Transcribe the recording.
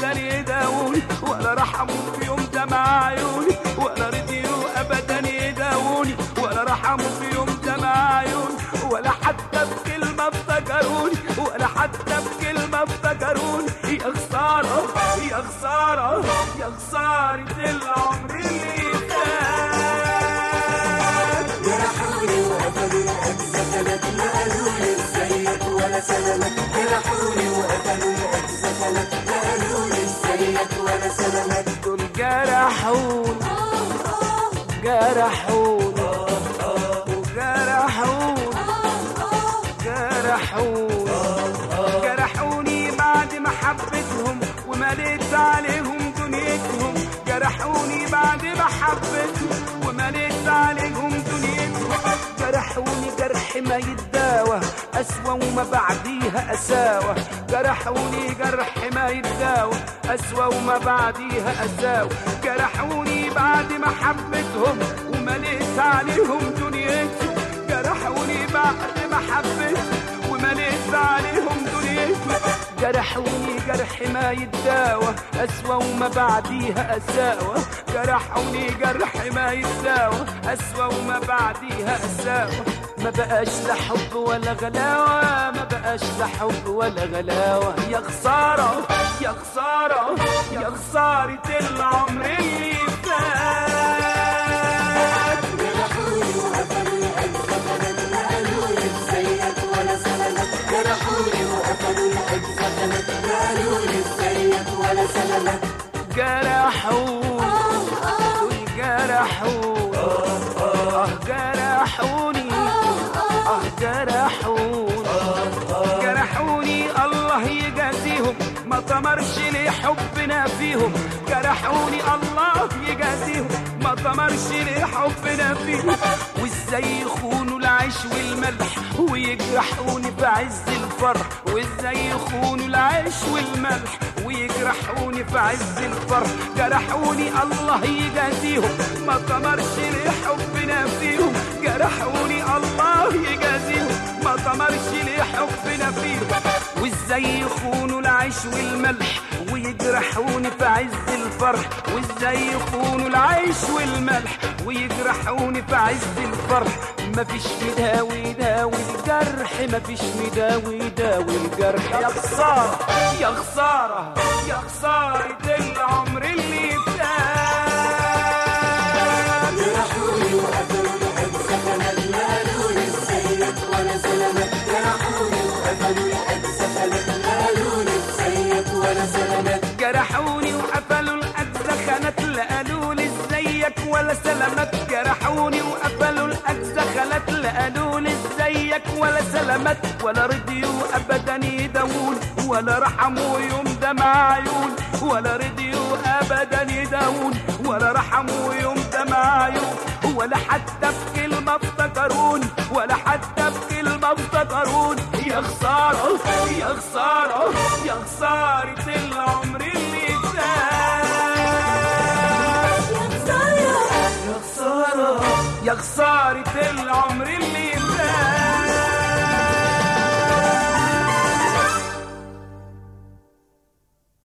ابدا يداووني ولا رحموا في يوم دمع عيوني ولا رضيوا ابدا يداووني ولا رحموا في يوم دمع عيوني ولا حتى بكلمه افتكروني ولا حتى بكلمه افتكروني يا خساره يا خساره يا خساره العمر اللي فات جرحوني وقتلوا الأجزاء ثلاث ما قالوا لي ازيك ولا سلامك جرحوني وقتلوا الأجزاء ثلاث ما قالوا لي ازيك ولا سلامك دول جرحوني جرحوني وجرحوني جرحوني جرحوني بعد ما حبيتهم ومليت عليهم دنيتهم جرحوني بعد ما حبيتهم ومليت عليهم دنيتهم جرحوني جرح ما يتداوى أسوأ وما بعديها أساوى جرحوني جرح ما يتداوى أسوأ وما بعديها أساوى جرحوني بعد ما حبيتهم ومليت عليهم دنيتهم جرحوني بعد ما حبيتهم ومليت عليهم دنيتهم جرحوني جرح ما يتداوى أسوأ وما بعديها أساوى جرحوني جرح ما يتداوى أسوأ وما بعديها أساوى ما بقاش لا حب ولا غلاوة ما بقاش لا حب ولا غلاوة يا خسارة يا خسارة يا خسارة العمر اللي فات جرحوني وقتلوا الأجزاء ثلاث ما قالوا لي ازيك ولا سلامك جرحوني وقتلوا الأجزاء ثلاث ما قالوا لي ازيك ولا سلامك جرحوني دول جرحوني اه جرحوني اه جرحوني جرحوني الله يجازيهم ما طمرش لي حبنا فيهم جرحوني الله يجازيهم ما طمرش لي حبنا فيهم وازاي يخونوا العيش والملح ويجرحوني في عز الفرح وازاي يخونوا العيش والملح ويجرحوني في عز الفرح جرحوني الله يجازيهم ما طمرش لي حبنا فيهم جرحوني الله يجازيهم ما طمرش لي حبنا فيهم وازاي يخونوا العيش والملح ويجرحوني في عز الفرح وازاي يخونوا العيش والملح ويجرحوني في عز الفرح مفيش مداوي يداوي الجرح مفيش مداوي يداوي الجرح يا خسارة يا خسارة يا خسارة العمر اللي فات جرحوني وقتلوا الأجزاء ثلاث ما قالوا لي ازيك ولا سلامك جرحوني وقتلوا الأجزاء ثلاث ما قالوا لي ازيك ولا سلامك جرحوني وقفلوا الأجزاء خانت لا قالوا لي ازيك ولا سلامك جرحوني وقفلوا الأجزاء خانت لا قالوا لي ازيك ولا سلامك ولا رضيوا أبدا يداوون ولا رحموا يوم دمع عيون ولا رضيوا أبدا يداوون ولا رحموا يوم دمع عيون ولا حتى بكلمة افتكروني ولا حتى بكلمة افتكروني يا خسارة يا خسارة يا خسارة العمر اللي فات يا خسارة يا خسارة العمر